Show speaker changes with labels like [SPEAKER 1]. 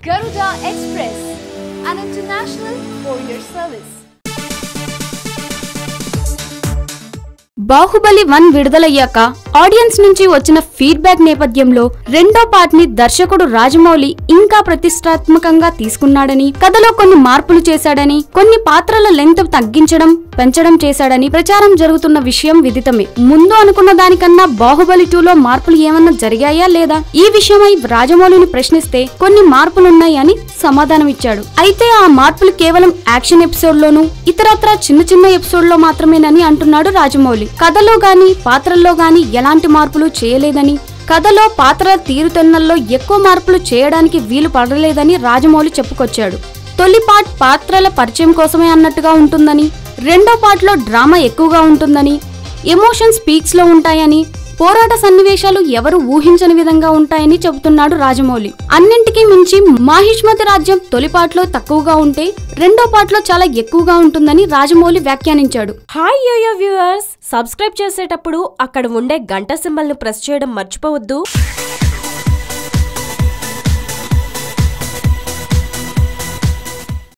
[SPEAKER 1] Garuda Express, an international courier service.
[SPEAKER 2] Baahubali one విడుదలయ్యాక audience నుంచి వచ్చిన ఫీడ్బ్యాక్ నేపథ్యంలో రెండో పార్ట్ ని దర్శకుడు రాజమౌళి ఇంకా ప్రతిష్టాత్మకంగా తీసుకున్నాడని కథలో కొన్ని మార్పులు చేశాడని కొన్ని పాత్రల లెంగ్త్ తగ్గించడం పెంచడం చేశాడని ప్రచారం జరుగుతున్న విషయం విదితమే ముందు అనుకున్న దానికన్నా బాహుబలి టూలో మార్పులు ఏమన్నా జరిగాయా లేదా ఈ విషయమై రాజమౌళిని ప్రశ్నిస్తే కొన్ని మార్పులున్నాయని సమాధానమిచ్చాడు అయితే ఆ మార్పులు కేవలం యాక్షన్ ఎపిసోడ్ లోను ఇతరత్ర చిన్న చిన్న ఎపిసోడ్ లో మాత్రమేనని అంటున్నాడు రాజమౌళి కథలో గాని పాత్రల్లో గాని ఎలాంటి మార్పులు చేయలేదని కథలో పాత్రల తీరుతెన్నుల్లో ఎక్కువ మార్పులు చేయడానికి వీలు పడలేదని రాజమౌళి చెప్పుకొచ్చాడు తొలి పార్ట్ పాత్రల పరిచయం కోసమే అన్నట్టుగా ఉంటుందని రెండో పార్ట్లో డ్రామా ఎక్కువగా ఉంటుందని ఎమోషన్స్ పీక్స్ లో ఉంటాయని పోరాట సన్నివేశాలు ఎవరు ఊహించని విధంగా ఉంటాయని చెబుతున్నాడు రాజమౌళి అన్నింటికీ మించి మాహిష్మతి రాజ్యం తొలి పాటలో తక్కువగా ఉంటే రెండో పాటలో చాలా ఎక్కువగా ఉంటుందని రాజమౌళి వ్యాఖ్యానించాడు
[SPEAKER 3] హాయ్ యోయో వ్యూవర్స్ సబ్స్క్రైబ్ చేసేటప్పుడు అక్కడ ఉండే గంట సింబల్ ను ప్రెస్ చేయడం మర్చిపోవద్దు